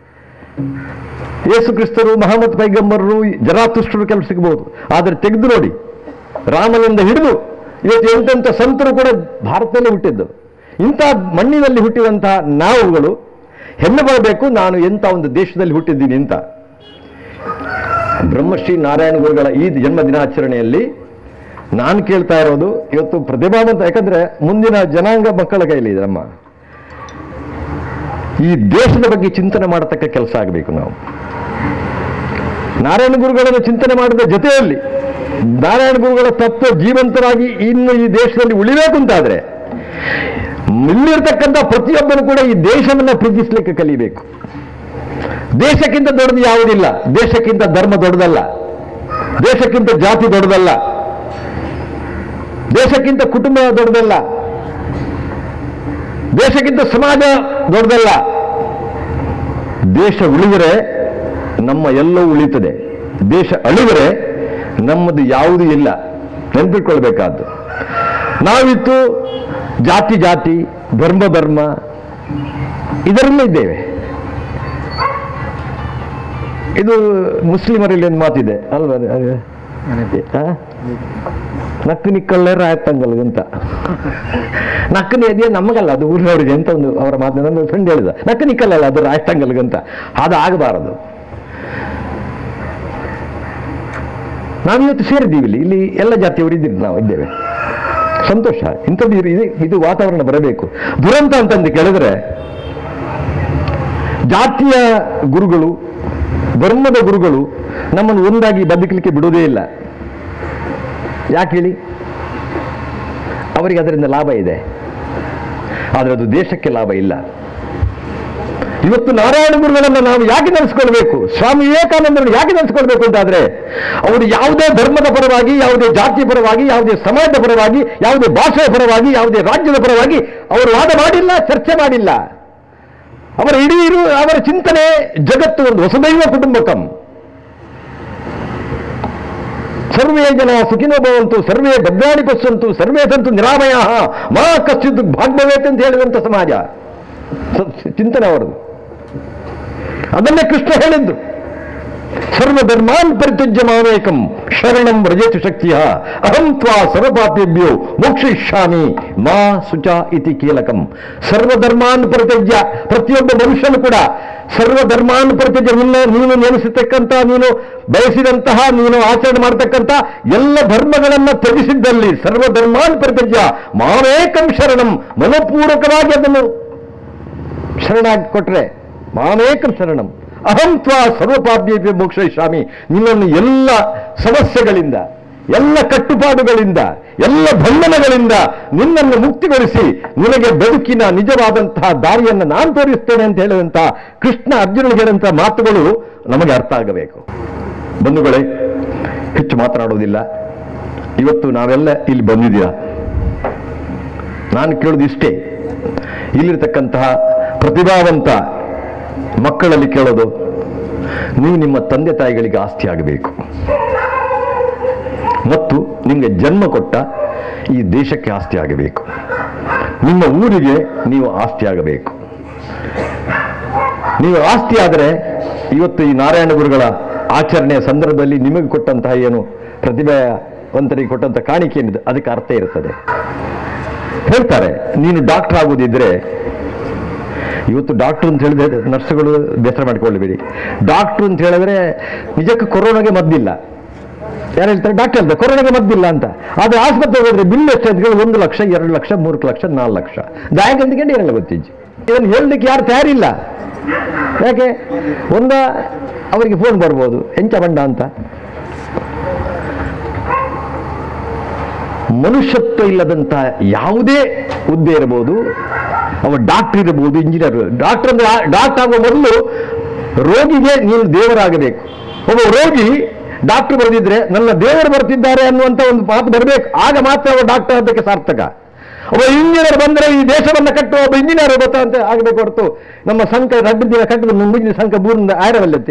ಯೇಸು ಕ್ರಿಸ್ತರು ಮಹಮ್ಮದ್ ಪೈಗಂಬರರು ಜರಾತುಷ್ಟರು ಕೆಲಸ ಸಿಗಬಹುದು ಆದರೆ ತೆಗೆದು ನೋಡಿ ರಾಮನಿಂದ ಹಿಡಿದು ಇವತ್ತು ಎಂತೆಂಥ ಸಂತರು ಕೂಡ ಭಾರತದಲ್ಲೇ ಹುಟ್ಟಿದ್ದು ಇಂಥ ಮಣ್ಣಿನಲ್ಲಿ ಹುಟ್ಟಿದಂತಹ ನಾವುಗಳು ಹೆಮ್ಮೆ ಪಡಬೇಕು ನಾನು ಎಂಥ ಒಂದು ದೇಶದಲ್ಲಿ ಹುಟ್ಟಿದ್ದೀನಿ ಅಂತ ಬ್ರಹ್ಮಶ್ರೀ ನಾರಾಯಣ ಗುರುಗಳ ಈ ಜನ್ಮ ದಿನಾಚರಣೆಯಲ್ಲಿ ನಾನು ಕೇಳ್ತಾ ಇರೋದು ಇವತ್ತು ಪ್ರತಿಭಾವಂತ ಯಾಕಂದ್ರೆ ಮುಂದಿನ ಜನಾಂಗ ಮಕ್ಕಳ ಕೈಲಿ ಇದೆ ನಮ್ಮ ಈ ದೇಶದ ಬಗ್ಗೆ ಚಿಂತನೆ ಮಾಡತಕ್ಕ ಕೆಲಸ ಆಗಬೇಕು ನಾವು ನಾರಾಯಣ ಗುರುಗಳನ್ನು ಚಿಂತನೆ ಮಾಡಿದ ಜೊತೆಯಲ್ಲಿ ನಾರಾಯಣ ಗುರುಗಳ ತತ್ವ ಜೀವಂತರಾಗಿ ಇನ್ನು ಈ ದೇಶದಲ್ಲಿ ಉಳಿಬೇಕು ಅಂತಾದ್ರೆ ಇಲ್ಲಿರ್ತಕ್ಕಂಥ ಪ್ರತಿಯೊಬ್ಬನು ಕೂಡ ಈ ದೇಶವನ್ನ ಪ್ರೀತಿಸ್ಲಿಕ್ಕೆ ಕಲಿಬೇಕು ದೇಶಕ್ಕಿಂತ ದೊಡ್ಡದು ಯಾವುದಿಲ್ಲ ದೇಶಕ್ಕಿಂತ ಧರ್ಮ ದೊಡ್ಡದಲ್ಲ ದೇಶಕ್ಕಿಂತ ಜಾತಿ ದೊಡ್ಡದಲ್ಲ ದೇಶಕ್ಕಿಂತ ಕುಟುಂಬ ದೊಡ್ಡದಲ್ಲ ದೇಶಕ್ಕಿಂತ ಸಮಾಜ ದೊಡ್ಡದಲ್ಲ ದೇಶ ಉಳಿದರೆ ನಮ್ಮ ಎಲ್ಲವೂ ಉಳಿತದೆ ದೇಶ ಅಳಿದರೆ ನಮ್ಮದು ಯಾವುದೂ ಇಲ್ಲ ನೆನಪಿಟ್ಕೊಳ್ಬೇಕಾದ್ದು ನಾವಿತ್ತು ಜಾತಿ ಜಾತಿ ಧರ್ಮ ಧರ್ಮ ಇದರಲ್ಲೇ ಇದ್ದೇವೆ ಇದು ಮುಸ್ಲಿಮರಲ್ಲಿ ಒಂದು ಮಾತಿದೆ ಅಲ್ವಾ ಅದು? ಆ? ನಕ್ಕು ನಿಕ್ಕಲ್ಲೇ ರಾಯತ್ತಂಗಲ್ಗಂತ ನಕ್ಕು ನಿದ್ದೆ ನಮಗಲ್ಲ ಅದು ಊರಿನವರಿಗೆ ಅಂತ ಒಂದು ಅವರ ಮಾತು ನನ್ನ ಫ್ರೆಂಡ್ ಹೇಳಿದ ನಕ್ಕು ನಿಕ್ಕಲ್ಲ ಅದು ರಾಯತ್ತಂಗಲ್ಗಂತ ಅದು ಆಗಬಾರದು ನಾವಿವತ್ತು ಸೇರಿದ್ದೀವಿ ಇಲ್ಲಿ ಇಲ್ಲಿ ಎಲ್ಲ ಜಾತಿಯವರು ಇದ್ದೀರಿ ನಾವು ಇದ್ದೇವೆ ಸಂತೋಷ ಇಂಥದ್ದು ಇದು ಇದು ವಾತಾವರಣ ಬರಬೇಕು ದುರಂತ ಅಂತಂದು ಕೇಳಿದ್ರೆ ಜಾತಿಯ ಗುರುಗಳು ಧರ್ಮದ ಗುರುಗಳು ನಮ್ಮನ್ನು ಒಂದಾಗಿ ಬದುಕಲಿಕ್ಕೆ ಬಿಡುವುದೇ ಇಲ್ಲ ಯಾಕೆ ಹೇಳಿ ಅವರಿಗೆ ಅದರಿಂದ ಲಾಭ ಇದೆ ಆದರೆ ಅದು ದೇಶಕ್ಕೆ ಲಾಭ ಇಲ್ಲ ಇವತ್ತು ನಾರಾಯಣ ಗುರುಗಳನ್ನು ನಾವು ಯಾಕೆ ನೆನೆಸ್ಕೊಳ್ಬೇಕು ಸ್ವಾಮಿ ವಿವೇಕಾನಂದರನ್ನು ಯಾಕೆ ನೆನೆಸ್ಕೊಳ್ಬೇಕು ಅಂತಾದ್ರೆ ಅವರು ಯಾವುದೇ ಧರ್ಮದ ಪರವಾಗಿ ಯಾವುದೇ ಜಾತಿಯ ಪರವಾಗಿ ಯಾವುದೇ ಸಮಾಜದ ಪರವಾಗಿ ಯಾವುದೇ ಭಾಷೆಯ ಪರವಾಗಿ ಯಾವುದೇ ರಾಜ್ಯದ ಪರವಾಗಿ ಅವರು ವಾದ ಮಾಡಿಲ್ಲ ಚರ್ಚೆ ಮಾಡಿಲ್ಲ ಅವರ ಇಡೀ ಇರು ಅವರ ಚಿಂತನೆ ಜಗತ್ತು ಒಂದು ಹೊಸದೈವ ಕುಟುಂಬಕಂ ಸರ್ವೇ ಜನ ಸುಖಿನೋ ಭವಂತು ಸರ್ವೇ ಭದ್ರಾಣಿ ಪಶ್ಯಂತು ಸರ್ವೇ ಸಂತು ನಿರಾಮಯ ಮಾ ಕಶ್ಚಿತ್ ಭಾಗ್ಯವೇತ್ ಅಂತ ಹೇಳಿದಂಥ ಸಮಾಜ ಸ- ಚಿಂತನೆ ಅವರದು ಅದನ್ನೇ ಕೃಷ್ಣ ಹೇಳಿದ್ದು ಸರ್ವಧರ್ಮಾನ್ ಪರಿತ್ಯಜ್ಯ ಮಾಮೇಕಂ ಶರಣಂ ವ್ರಜೇತು ಶಕ್ತಿಯ ಅಹಂ ತ್ವಾ ಸರ್ವಪಾಪೇಭ್ಯೋ ಮೋಕ್ಷಯಿಷ್ಯಾಮಿ ಮಾ ಸುಚ ಇತಿ ಕೀಲಕಂ ಸರ್ವಧರ್ಮಾನ್ ಪರಿತ್ಯಜ್ಯ ಪ್ರತಿಯೊಬ್ಬ ಮನುಷ್ಯನು ಕೂಡ ಸರ್ವಧರ್ಮಾನ್ ಪರಿತ್ಯಜ್ಯ ನಿನ್ನ ನೀನು ನೆನೆಸತಕ್ಕಂಥ ನೀನು ಬಯಸಿದಂತಹ ನೀನು ಆಚರಣೆ ಮಾಡತಕ್ಕಂಥ ಎಲ್ಲ ಧರ್ಮಗಳನ್ನ ತ್ಯಜಿಸಿದ್ದಲ್ಲಿ ಸರ್ವಧರ್ಮಾನ್ ಪರಿತ್ಯಜ್ಯ ಮಾಮೇಕಂ ಶರಣಂ ಮನಪೂರ್ವಕವಾಗಿ ಅದನ್ನು ಶರಣಾಗಿ ಕೊಟ್ರೆ ಮಾಮೇಕಂ ಶರಣಂ ಅಹಂ ತ್ವಾ ಸರ್ವಪಾಪ್ಯೇಭ್ಯ ಮೋಕ್ಷಯಿಷ್ಯಾಮಿ ನಿನ್ನನ್ನು ಎಲ್ಲ ಸಮಸ್ಯೆಗಳಿಂದ ಎಲ್ಲ ಕಟ್ಟುಪಾಡುಗಳಿಂದ ಎಲ್ಲ ಬಂಧನಗಳಿಂದ ನಿನ್ನನ್ನು ಮುಕ್ತಿಗೊಳಿಸಿ ನಿನಗೆ ಬದುಕಿನ ನಿಜವಾದಂತಹ ದಾರಿಯನ್ನು ನಾನು ತೋರಿಸ್ತೇನೆ ಅಂತ ಹೇಳಿದಂತಹ ಕೃಷ್ಣ ಅರ್ಜುನಿಗೆ ಹೇಳಿದಂತಹ ಮಾತುಗಳು ನಮಗೆ ಅರ್ಥ ಆಗಬೇಕು ಬಂಧುಗಳೇ ಹೆಚ್ಚು ಮಾತನಾಡೋದಿಲ್ಲ ಇವತ್ತು ನಾವೆಲ್ಲ ಇಲ್ಲಿ ಬಂದಿದ್ದೀರಾ ನಾನು ಕೇಳೋದು ಇಷ್ಟೇ ಇಲ್ಲಿರ್ತಕ್ಕಂತಹ ಪ್ರತಿಭಾವಂತ ಮಕ್ಕಳಲ್ಲಿ ಕೇಳೋದು ನೀವು ನಿಮ್ಮ ತಂದೆ ತಾಯಿಗಳಿಗೆ ಆಸ್ತಿ ಆಗಬೇಕು ಮತ್ತು ನಿಮಗೆ ಜನ್ಮ ಕೊಟ್ಟ ಈ ದೇಶಕ್ಕೆ ಆಸ್ತಿ ಆಗಬೇಕು ನಿಮ್ಮ ಊರಿಗೆ ನೀವು ಆಸ್ತಿ ಆಗಬೇಕು ನೀವು ಆಸ್ತಿ ಆದರೆ ಇವತ್ತು ಈ ನಾರಾಯಣ ಗುರುಗಳ ಆಚರಣೆಯ ಸಂದರ್ಭದಲ್ಲಿ ನಿಮಗೆ ಕೊಟ್ಟಂತಹ ಏನು ಪ್ರತಿಭಾವಂತರಿಗೆ ಕೊಟ್ಟಂತಹ ಕಾಣಿಕೆ ಏನಿದೆ ಅದಕ್ಕೆ ಅರ್ಥ ಇರುತ್ತದೆ ಹೇಳ್ತಾರೆ ನೀನು ಡಾಕ್ಟರ್ ಆಗೋದಿದ್ರೆ ಇವತ್ತು ಡಾಕ್ಟರ್ ಅಂತ ಹೇಳಿದ್ರೆ ನರ್ಸ್ಗಳು ಬೇಸರ ಮಾಡಿಕೊಳ್ಳಬೇಡಿ ಡಾಕ್ಟರ್ ಅಂತ ಹೇಳಿದ್ರೆ ನಿಜಕ್ಕೂ ಕೊರೋನಾಗೆ ಮದ್ದಿಲ್ಲ ಯಾರು ಹೇಳ್ತಾರೆ ಡಾಕ್ಟರ್ ಹೇಳ್ತಾರೆ ಕೊರೋನಾಗೆ ಮದ್ದಿಲ್ಲ ಅಂತ ಆದ್ರೆ ಆಸ್ಪತ್ರೆಗೆ ಹೋದ್ರೆ ಬಿಲ್ ಎಷ್ಟು ಅಂತ ಕೇಳಿ ಒಂದು ಲಕ್ಷ ಎರಡು ಲಕ್ಷ ಮೂರು ಲಕ್ಷ ನಾಲ್ಕು ಲಕ್ಷ ಬ್ಯಾಂಕ್ ಅಂದ್ಕೊಂಡು ಏನೆಲ್ಲ ಗೊತ್ತಿಜ್ಜಿ ಇದನ್ನು ಹೇಳಲಿಕ್ಕೆ ಯಾರು ತಯಾರಿಲ್ಲ ಯಾಕೆ ಒಂದ ಅವರಿಗೆ ಫೋನ್ ಬರ್ಬೋದು ಎಂಚ ಬಂಡ ಅಂತ ಮನುಷ್ಯತ್ವ ಇಲ್ಲದಂತ ಯಾವುದೇ ಹುದ್ದೆ ಇರಬಹುದು ಅವ ಡಾಕ್ಟರ್ ಇರಬಹುದು ಇಂಜಿನಿಯರ್ ಡಾಕ್ಟರ್ ಅಂದ್ರೆ ಡಾಕ್ಟರ್ ಆಗುವ ಮೊದಲು ರೋಗಿಗೆ ನೀನು ದೇವರಾಗಬೇಕು ಒಬ್ಬ ರೋಗಿ ಡಾಕ್ಟರ್ ಬರೆದಿದ್ರೆ ನನ್ನ ದೇವರು ಬರ್ತಿದ್ದಾರೆ ಅನ್ನುವಂತ ಒಂದು ಮಾತು ಬರಬೇಕು ಆಗ ಮಾತ್ರ ಅವ ಡಾಕ್ಟರ್ ಅದಕ್ಕೆ ಸಾರ್ಥಕ ಒಬ್ಬ ಇಂಜಿನಿಯರ್ ಬಂದರೆ ಈ ದೇಶವನ್ನ ಕಟ್ಟುವ ಒಬ್ಬ ಇಂಜಿನಿಯರ್ ಗೊತ್ತಂತೆ ಆಗಬೇಕು ಹೊರತು ನಮ್ಮ ಸಂಕ ರಡ್ಡಿನ ಕಟ್ಟದ ಮುಂದಿನ ಸಂಕ ಬೂರಿಂದ ಆಯರವಲ್ಲತ್ತೆ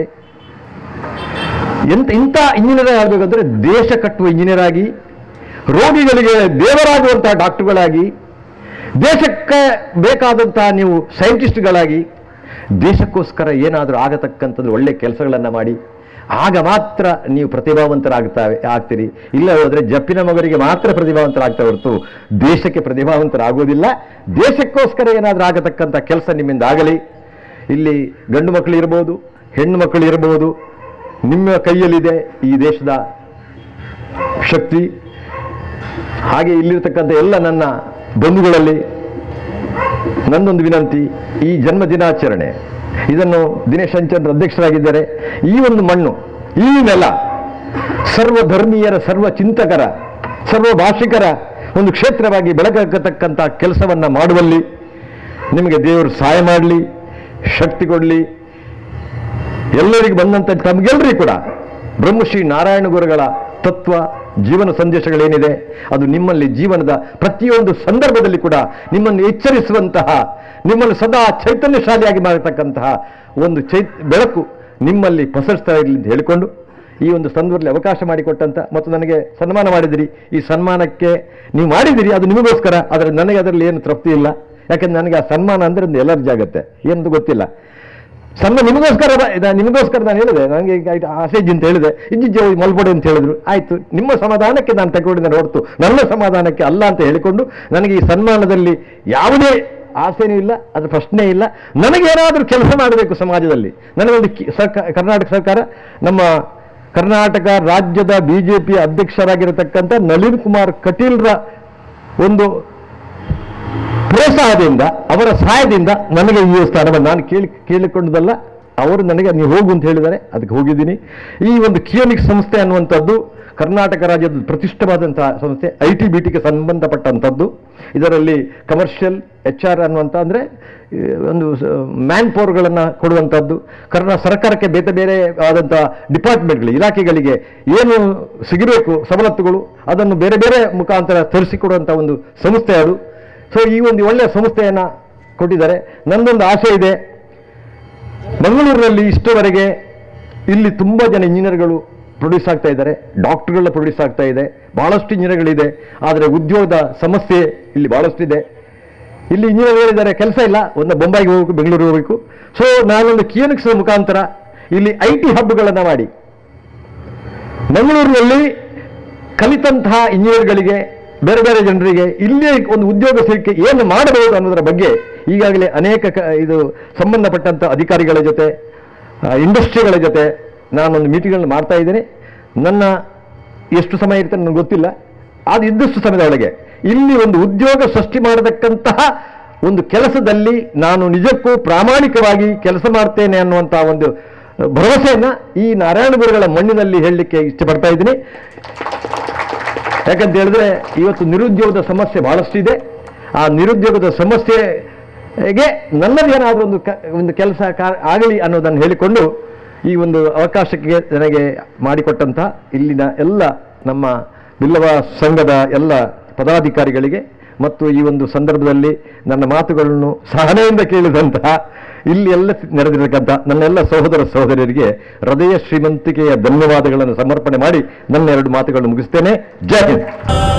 ಎಂತ ಇಂಥ ಇಂಜಿನಿಯರ್ ಆಗಬೇಕಂದ್ರೆ ದೇಶ ಕಟ್ಟುವ ಇಂಜಿನಿಯರ್ ಆಗಿ ರೋಗಿಗಳಿಗೆ ದೇವರಾಗುವಂತಹ ಡಾಕ್ಟರ್ಗಳಾಗಿ ದೇಶಕ್ಕೆ ಬೇಕಾದಂತಹ ನೀವು ಸೈಂಟಿಸ್ಟ್ಗಳಾಗಿ ದೇಶಕ್ಕೋಸ್ಕರ ಏನಾದರೂ ಆಗತಕ್ಕಂಥದ್ದು ಒಳ್ಳೆ ಕೆಲಸಗಳನ್ನು ಮಾಡಿ ಆಗ ಮಾತ್ರ ನೀವು ಪ್ರತಿಭಾವಂತರಾಗ್ತಾವೆ ಆಗ್ತೀರಿ ಇಲ್ಲ ಹೋದ್ರೆ ಜಪ್ಪಿನ ಮಗರಿಗೆ ಮಾತ್ರ ಪ್ರತಿಭಾವಂತರಾಗ್ತಾ ಹೊರತು ದೇಶಕ್ಕೆ ಪ್ರತಿಭಾವಂತರಾಗೋದಿಲ್ಲ ದೇಶಕ್ಕೋಸ್ಕರ ಏನಾದರೂ ಆಗತಕ್ಕಂಥ ಕೆಲಸ ನಿಮ್ಮಿಂದ ಆಗಲಿ ಇಲ್ಲಿ ಗಂಡು ಮಕ್ಕಳು ಇರ್ಬೋದು ಹೆಣ್ಣು ಮಕ್ಕಳು ಇರ್ಬೋದು ನಿಮ್ಮ ಕೈಯಲ್ಲಿದೆ ಈ ದೇಶದ ಶಕ್ತಿ ಹಾಗೆ ಇಲ್ಲಿರ್ತಕ್ಕಂಥ ಎಲ್ಲ ನನ್ನ ಬಂಧುಗಳಲ್ಲಿ ನನ್ನೊಂದು ವಿನಂತಿ ಈ ಜನ್ಮ ದಿನಾಚರಣೆ ಇದನ್ನು ದಿನೇಶ್ ಹಂಚಂದ್ರ ಅಧ್ಯಕ್ಷರಾಗಿದ್ದಾರೆ ಈ ಒಂದು ಮಣ್ಣು ಈ ನೆಲ ಸರ್ವ ಧರ್ಮೀಯರ ಸರ್ವ ಚಿಂತಕರ ಸರ್ವ ಭಾಷಿಕರ ಒಂದು ಕ್ಷೇತ್ರವಾಗಿ ಬೆಳಗಾಕತಕ್ಕಂಥ ಕೆಲಸವನ್ನ ಮಾಡುವಲ್ಲಿ ನಿಮಗೆ ದೇವರು ಸಹಾಯ ಮಾಡಲಿ ಶಕ್ತಿ ಕೊಡಲಿ ಎಲ್ಲರಿಗೂ ಬಂದಂತ ತಮಗೆಲ್ಲರಿಗೂ ಕೂಡ ಬ್ರಹ್ಮಶ್ರೀ ನಾರಾಯಣ ಗುರುಗಳ ತತ್ವ ಜೀವನ ಸಂದೇಶಗಳೇನಿದೆ ಅದು ನಿಮ್ಮಲ್ಲಿ ಜೀವನದ ಪ್ರತಿಯೊಂದು ಸಂದರ್ಭದಲ್ಲಿ ಕೂಡ ನಿಮ್ಮನ್ನು ಎಚ್ಚರಿಸುವಂತಹ ನಿಮ್ಮನ್ನು ಸದಾ ಚೈತನ್ಯಶಾಲಿಯಾಗಿ ಮಾಡತಕ್ಕಂತಹ ಒಂದು ಚೈ ಬೆಳಕು ನಿಮ್ಮಲ್ಲಿ ಪಸರಿಸ್ತಾ ಇರಲಿ ಅಂತ ಹೇಳಿಕೊಂಡು ಈ ಒಂದು ಸಂದರ್ಭದಲ್ಲಿ ಅವಕಾಶ ಮಾಡಿಕೊಟ್ಟಂತ ಮತ್ತು ನನಗೆ ಸನ್ಮಾನ ಮಾಡಿದಿರಿ ಈ ಸನ್ಮಾನಕ್ಕೆ ನೀವು ಮಾಡಿದಿರಿ ಅದು ನಿಮಗೋಸ್ಕರ ಆದರೆ ನನಗೆ ಅದರಲ್ಲಿ ಏನು ತೃಪ್ತಿ ಇಲ್ಲ ಯಾಕಂದ್ರೆ ನನಗೆ ಆ ಸನ್ಮಾನ ಅಂದ್ರೆ ಒಂದು ಎಲರ್ಜಿ ಆಗುತ್ತೆ ಏನಂತ ಗೊತ್ತಿಲ್ಲ ಸಣ್ಣ ನಿಮಗೋಸ್ಕರ ಬ- ಇದ- ನಿಮಗೋಸ್ಕರ ನಾನು ಹೇಳಿದೆ ನನಗೆ ಈಗ ಆಯ್ತು ಆಸೇಜ್ ಅಂತ ಹೇಳಿದೆ ಇಜ್ಜಿಜ್ಜೆ ಹೋಗಿ ಮಲ್ಕೊಡಿ ಅಂತ ಹೇಳಿದ್ರು ಆಯ್ತು ನಿಮ್ಮ ಸಮಾಧಾನಕ್ಕೆ ನಾನು ತಗೊಂಡಿದ್ದೇನೆ ಹೊರತು ನನ್ನ ಸಮಾಧಾನಕ್ಕೆ ಅಲ್ಲ ಅಂತ ಹೇಳಿಕೊಂಡು ನನಗೆ ಈ ಸನ್ಮಾನದಲ್ಲಿ ಯಾವುದೇ ಆಸೆನೂ ಇಲ್ಲ ಅದ್ರ ಪ್ರಶ್ನೆ ಇಲ್ಲ ನನಗೇನಾದರೂ ಕೆಲಸ ಮಾಡಬೇಕು ಸಮಾಜದಲ್ಲಿ ನನಗೊಂದು ಕಿ- ಸರ್ಕ- ಕರ್ನಾಟಕ ಸರ್ಕಾರ ನಮ್ಮ ಕರ್ನಾಟಕ ರಾಜ್ಯದ ಬಿಜೆಪಿ ಅಧ್ಯಕ್ಷರಾಗಿರತಕ್ಕಂಥ ನಳಿನ್ ಕುಮಾರ್ ಕಟೀಲ್ರ ಒಂದು ಪ್ರೋತ್ಸಾಹದಿಂದ ಅವರ ಸಹಾಯದಿಂದ ನನಗೆ ಈ ಸ್ಥಾನವನ್ನು ನಾನು ಕೇಳಿ ಕೇಳಿಕೊಂಡದಲ್ಲ ಅವರು ನನಗೆ ನೀವು ಹೋಗು ಅಂತ ಹೇಳಿದ್ದಾರೆ ಅದಕ್ಕೆ ಹೋಗಿದ್ದೀನಿ ಈ ಒಂದು ಕಿಯೋನಿಕ್ ಸಂಸ್ಥೆ ಅನ್ನುವಂಥದ್ದು ಕರ್ನಾಟಕ ರಾಜ್ಯದ ಪ್ರತಿಷ್ಠವಾದಂತಹ ಸಂಸ್ಥೆ ಐ ಟಿ ಬಿ ಟಿಗೆ ಸಂಬಂಧಪಟ್ಟಂಥದ್ದು ಇದರಲ್ಲಿ ಕಮರ್ಷಿಯಲ್ ಎಚ್ ಆರ್ ಅನ್ನುವಂಥ ಅಂದರೆ ಒಂದು ಮ್ಯಾನ್ ಪವರ್ಗಳನ್ನು ಕೊಡುವಂಥದ್ದು ಕರ್ನಾ ಸರ್ಕಾರಕ್ಕೆ ಬೇರೆ ಬೇರೆ ಆದಂಥ ಡಿಪಾರ್ಟ್ಮೆಂಟ್ಗಳು ಇಲಾಖೆಗಳಿಗೆ ಏನು ಸಿಗಬೇಕು ಸವಲತ್ತುಗಳು ಅದನ್ನು ಬೇರೆ ಬೇರೆ ಮುಖಾಂತರ ತರಿಸಿಕೊಡುವಂಥ ಒಂದು ಸಂಸ್ಥೆ ಅದು ಸೊ ಈ ಒಂದು ಒಳ್ಳೆಯ ಸಂಸ್ಥೆಯನ್ನ ಕೊಟ್ಟಿದ್ದಾರೆ ನನ್ನೊಂದು ಆಸೆ ಇದೆ ಮಂಗಳೂರಿನಲ್ಲಿ ಇಷ್ಟವರೆಗೆ ಇಲ್ಲಿ ತುಂಬ ಜನ ಇಂಜಿನಿಯರ್ಗಳು ಪ್ರೊಡ್ಯೂಸ್ ಆಗ್ತಾ ಇದ್ದಾರೆ ಡಾಕ್ಟರ್ಗಳ ಪ್ರೊಡ್ಯೂಸ್ ಆಗ್ತಾ ಇದೆ ಬಹಳಷ್ಟು ಇಂಜಿನಿಯರ್ಗಳಿದೆ ಆದರೆ ಉದ್ಯೋಗದ ಸಮಸ್ಯೆ ಇಲ್ಲಿ ಬಹಳಷ್ಟಿದೆ ಇಲ್ಲಿ ಇಂಜಿನಿಯರ್ಗಳಿದ್ದಾರೆ ಕೆಲಸ ಇಲ್ಲ ಒಂದು ಬೊಂಬಾಯಿಗೆ ಹೋಗಬೇಕು ಬೆಂಗಳೂರಿಗೆ ಹೋಗಬೇಕು ಸೊ ನಾನೊಂದು ಕಿಯೋನಿಕ್ಸ್ ಮುಖಾಂತರ ಇಲ್ಲಿ ಐ ಟಿ ಹಬ್ಗಳನ್ನು ಮಾಡಿ ಮಂಗಳೂರಿನಲ್ಲಿ ಕಲಿತಂತಹ ಇಂಜಿನಿಯರ್ಗಳಿಗೆ ಬೇರೆ ಬೇರೆ ಜನರಿಗೆ ಇಲ್ಲೇ ಒಂದು ಉದ್ಯೋಗ ಸಿಕ್ಕಿ ಏನು ಮಾಡಬಹುದು ಅನ್ನೋದರ ಬಗ್ಗೆ ಈಗಾಗಲೇ ಅನೇಕ ಕ- ಇದು ಸಂಬಂಧಪಟ್ಟಂತ ಅಧಿಕಾರಿಗಳ ಜೊತೆ ಆ, ಇಂಡಸ್ಟ್ರಿಗಳ ಜೊತೆ ನಾನೊಂದು ಮೀಟಿಂಗ್ಗಳನ್ನು ಮಾಡ್ತಾ ಇದ್ದೇನೆ ನನ್ನ ಎಷ್ಟು ಸಮಯ ಇರುತ್ತೆ ನನಗೆ ಗೊತ್ತಿಲ್ಲ ಅದು ಇದ್ದಷ್ಟು ಸಮಯದ ಒಳಗೆ ಇಲ್ಲಿ ಒಂದು ಉದ್ಯೋಗ ಸೃಷ್ಟಿ ಮಾಡತಕ್ಕಂತಹ ಒಂದು ಕೆಲಸದಲ್ಲಿ ನಾನು ನಿಜಕ್ಕೂ ಪ್ರಾಮಾಣಿಕವಾಗಿ ಕೆಲಸ ಮಾಡ್ತೇನೆ ಅನ್ನುವಂತಹ ಒಂದು ಭರವಸೆಯನ್ನ ಈ ನಾರಾಯಣ ಗುರುಗಳ ಮಣ್ಣಿನಲ್ಲಿ ಹೇಳಲಿಕ್ಕೆ ಇಷ್ಟಪಡ್ತಾ ಇದ್ದೀನಿ ಯಾಕಂತ ಹೇಳಿದ್ರೆ ಇವತ್ತು ನಿರುದ್ಯೋಗದ ಸಮಸ್ಯೆ ಬಹಳಷ್ಟಿದೆ ಆ ನಿರುದ್ಯೋಗದ ಸಮಸ್ಯೆಗೆ ನನ್ನದೇನಾದರೂ ಒಂದು ಕ ಒಂದು ಕೆಲಸ ಕಾ- ಆಗಲಿ ಅನ್ನೋದನ್ನು ಹೇಳಿಕೊಂಡು ಈ ಒಂದು ಅವಕಾಶಕ್ಕೆ ನನಗೆ ಮಾಡಿಕೊಟ್ಟಂತಹ ಇಲ್ಲಿನ ಎಲ್ಲ ನಮ್ಮ ಬಿಲ್ಲವ ಸಂಘದ ಎಲ್ಲ ಪದಾಧಿಕಾರಿಗಳಿಗೆ ಮತ್ತು ಈ ಒಂದು ಸಂದರ್ಭದಲ್ಲಿ ನನ್ನ ಮಾತುಗಳನ್ನು ಸಹನೆಯಿಂದ ಕೇಳಿದಂತಹ ಇಲ್ಲಿ ಎಲ್ಲ ನೆರೆದಿರತಕ್ಕಂಥ ನನ್ನೆಲ್ಲ ಸಹೋದರ ಸಹೋದರಿಯರಿಗೆ ಹೃದಯ ಶ್ರೀಮಂತಿಕೆಯ ಧನ್ಯವಾದಗಳನ್ನು ಸಮರ್ಪಣೆ ಮಾಡಿ ನನ್ನ ಎರಡು ಮಾತುಗಳನ್ನು ಮುಗಿಸ್ತೇನೆ ಜೈ ಹಿಂದ್